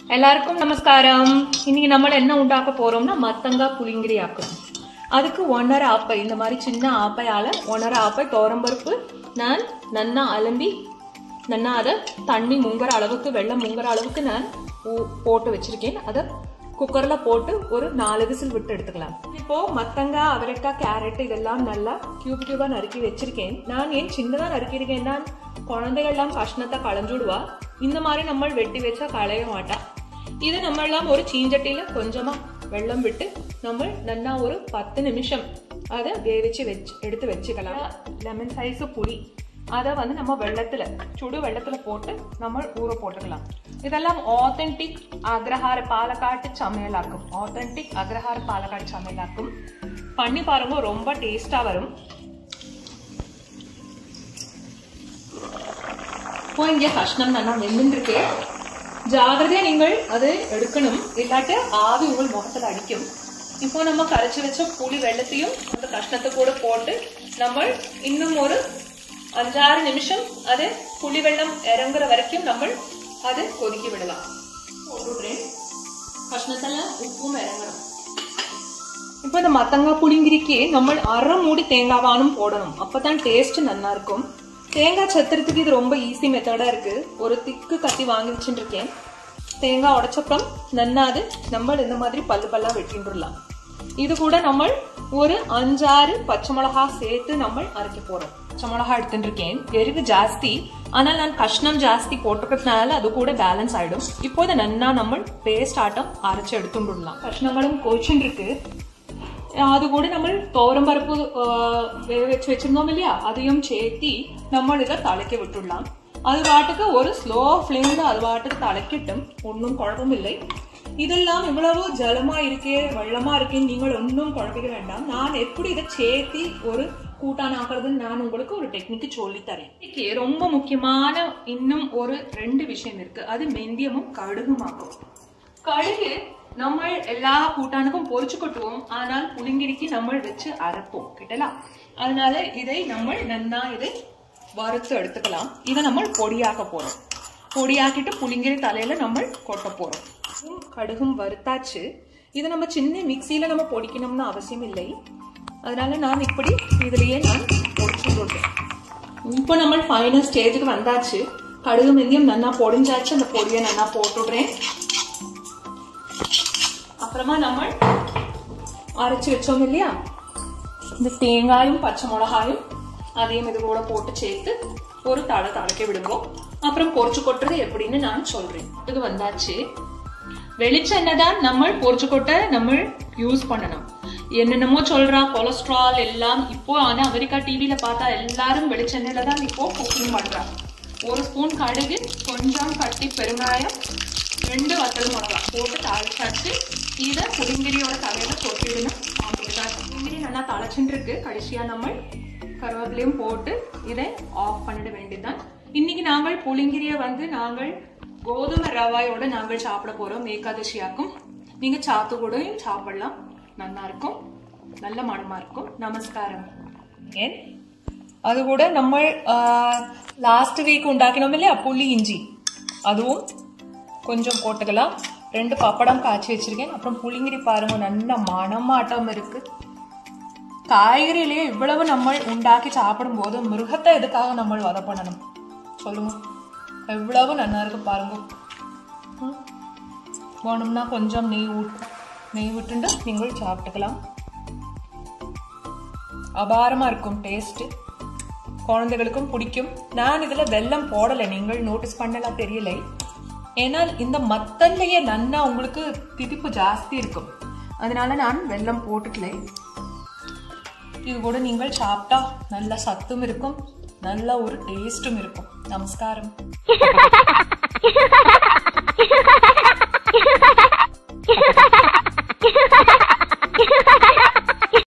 எல்லாருக்கும் நமஸ்காரம் இன்னைக்கு நம்ம என்ன உண்டாக்க போறோம்னா மத்தங்காய் புளிங்கிரி ஆக்கும் அதுக்கு ஒன்றரை ஆப்பை இந்த மாதிரி சின்ன ஆப்பையால ஒன்றரை ஆப்பை தோரம்பருப்பு நான் நன்னா அலம்பி நன்னா அதை தண்ணி முங்குற அளவுக்கு வெள்ளம் முங்குற அளவுக்கு நான் ஊ- போட்டு வச்சிருக்கேன் அதை குக்கர்ல போட்டு ஒரு நாலு விசில் விட்டு எடுத்துக்கலாம் இப்போ மத்தங்காய் அவரைக்காய் கேரட் இதெல்லாம் நல்லா கியூப் கியூபா நறுக்கி வச்சிருக்கேன் நான் ஏன் சின்னதா நறுக்கியிருக்கேன்னா குழந்தைகள்லாம் கஷ்ணத்தை களைஞ்சுடுவா இந்த மாதிரி நம்ம வெட்டி வச்சா களைய மாட்டா இது நம்ம எல்லாம் ஒரு சீஞ்சட்டியில கொஞ்சமா வெள்ளம் விட்டு நம்ம நல்லா ஒரு பத்து நிமிஷம் அதை வேவிச்சு வச்சு எடுத்து வச்சுக்கலாம் லெமன் சைஸ் புளி அதை வந்து நம்ம வெள்ளத்துல சுடு வெள்ளத்துல போட்டு நம்ம ஊற போட்டுக்கலாம் இதெல்லாம் ஆத்தென்டிக் அக்ரஹார பாலக்காட்டு சமையலாக்கும் ஆத்தென்டிக் அக்ரஹார பாலக்காட்டு சமையலாக்கும் பண்ணி பாருங்க ரொம்ப டேஸ்டா வரும் இப்போ இங்க கஷ்டம் நல்லா வெந்துருக்கு ஜாகிரதையா நீங்கள் அதை எடுக்கணும் இல்லாட்டி ஆவி உங்கள் முகத்துல அடிக்கும் இப்போ நம்ம கரைச்சு வச்ச புளி வெள்ளத்தையும் அந்த கஷ்ணத்தை கூட போட்டு நம்ம இன்னும் ஒரு அஞ்சாறு நிமிஷம் அது புளி வெள்ளம் இறங்குற வரைக்கும் நம்ம அதை கொதிக்க விடலாம் போட்டுடுறேன் கஷ்ணத்துல உப்பும் இறங்கணும் இப்போ இந்த மத்தங்காய் புளிங்கிரிக்கு நம்ம அரை மூடி தேங்காவானும் போடணும் அப்பதான் டேஸ்ட் நல்லா இருக்கும் தேங்காய் சத்துறதுக்கு இது ரொம்ப ஈஸி மெத்தடா இருக்கு ஒரு திக்கு கத்தி வாங்கி வச்சுட்டு இருக்கேன் தேங்காய் உடைச்சப்புறம் நன்னா அது நம்ம இந்த மாதிரி பல்லு பல்லா வெட்டிட்டுலாம் இது கூட நம்ம ஒரு அஞ்சாறு பச்சை மிளகா சேர்த்து நம்ம அரைக்க போறோம் பச்சை மிளகா எடுத்துட்டு இருக்கேன் எரிவு ஜாஸ்தி ஆனால் நான் கஷ்ணம் ஜாஸ்தி போட்டுக்கிறதுனால அது கூட பேலன்ஸ் ஆயிடும் இப்போ இதை நன்னா நம்ம பேஸ்ட் ஆட்டம் அரைச்சு எடுத்துட்டுலாம் கஷ்ணங்களும் கொதிச்சுட்டு இருக்கு அது கூட நம்ம துவரம்பருப்பு வேக வச்சு வச்சிருந்தோம் இல்லையா அதையும் சேர்த்தி நம்ம இதை தலைக்க விட்டுடலாம் அது பாட்டுக்கு ஒரு ஸ்லோ ஃப்ளேம்ல அது பாட்டுக்கு தலைக்கட்டும் ஒன்றும் குழப்பம் இல்லை இதெல்லாம் இவ்வளவு ஜலமா இருக்கே வெள்ளமா இருக்கேன்னு நீங்கள் ஒன்றும் குழப்பிக்க வேண்டாம் நான் எப்படி இதை சேர்த்தி ஒரு கூட்டான் ஆக்குறதுன்னு நான் உங்களுக்கு ஒரு டெக்னிக் சொல்லி தரேன் இன்னைக்கு ரொம்ப முக்கியமான இன்னும் ஒரு ரெண்டு விஷயம் இருக்கு அது மெந்தியமும் கடுகுமாக்கும் கடுகு நம்ம எல்லா கூட்டானுக்கும் பொரிச்சு கொட்டுவோம் ஆனால் புளிங்கிரிக்கு நம்ம வச்சு அரைப்போம் கிட்டலாம் அதனால இதை நம்ம நன்னா இதை வறுத்து எடுத்துக்கலாம் இதை நம்ம பொடியாக்க போறோம் பொடியாக்கிட்டு புளிங்கிரி தலையில நம்ம கொட்ட போறோம் உம், கடுகும் வறுத்தாச்சு இதை நம்ம சின்ன மிக்சியில நம்ம பொடிக்கணும்னு அவசியம் இல்லை அதனால நான் இப்படி இதுலயே நான் பொடிச்சு போட்டேன் இப்போ நம்ம ஃபைனல் ஸ்டேஜுக்கு வந்தாச்சு கடுகு மெல்லியம் நல்லா பொடிஞ்சாச்சு அந்த பொடியை நல்லா போட்டுடுறேன் அப்புறமா நம்ம அரைச்சு வச்சோம் இல்லையா இந்த தேங்காயும் பச்சை மிளகாயும் அதையும் இது கூட போட்டு சேர்த்து ஒரு தடை தடக்க விடுவோம் அப்புறம் பொரிச்சு கொட்டுறது எப்படின்னு நான் சொல்றேன் இது வந்தாச்சு வெளிச்செண்ணெய் தான் நம்ம பொரிச்சு கொட்ட நம்ம யூஸ் பண்ணணும் என்னென்னமோ சொல்றா கொலஸ்ட்ரால் எல்லாம் இப்போ ஆனா அமெரிக்கா டிவில பார்த்தா எல்லாரும் வெளிச்செண்ணெயில தான் இப்போ குக்கிங் பண்றா ஒரு ஸ்பூன் கடுகு கொஞ்சம் கட்டி பெருங்காயம் ரெண்டு வத்தல் மிளகா போட்டு தாளிச்சாச்சு இதை புளிங்கிரியோட தலையில கொட்டிடணும் அப்படிதான் புளிங்கிரி நல்லா தழைச்சுட்டு இருக்கு கடைசியா நம்ம கருவேப்பிலையும் போட்டு இதை ஆஃப் பண்ணிட வேண்டியதுதான் இன்னைக்கு நாங்கள் புளிங்கிரியை வந்து நாங்கள் கோதுமை ரவாயோட நாங்கள் சாப்பிட போறோம் ஏகாதசியாக்கும் நீங்க சாத்து கூடயும் சாப்பிடலாம் நல்லா இருக்கும் நல்ல மனமா இருக்கும் நமஸ்காரம் ஏன் அது கூட நம்ம லாஸ்ட் வீக் உண்டாக்கினோம் இல்லையா புளி இஞ்சி அதுவும் கொஞ்சம் போட்டுக்கலாம் ரெண்டு பப்படம் காய்ச்சி வச்சிருக்கேன் அப்புறம் புளிங்கிரி பாருங்க நல்ல மணமாட்டம் இருக்கு காய்கறியிலேயே இவ்வளவு நம்ம உண்டாக்கி சாப்பிடும்போது மிருகத்தை எதுக்காக நம்ம வதை பண்ணணும் சொல்லுங்க எவ்வளவு நல்லா இருக்கு பாருங்க ம். வேணும்னா கொஞ்சம் நெய் ஊட்டு நெய் விட்டுண்டு நீங்கள் சாப்பிட்டுக்கலாம் அபாரமா இருக்கும் டேஸ்ட் குழந்தைகளுக்கும் பிடிக்கும் நான் இதுல வெல்லம் போடலை நீங்கள் நோட்டீஸ் பண்ணலாம் தெரியலை ஏன்னா இந்த மத்தன்லயே நன்னா உங்களுக்கு திதிப்பு ஜாஸ்தி இருக்கும் அதனால நான் வெல்லம் போட்டுக்கலை இது கூட நீங்கள் சாப்பிட்டா நல்ல சத்தும் இருக்கும் நல்ல ஒரு டேஸ்டும் இருக்கும் நமஸ்காரம் Ha ha ha ha!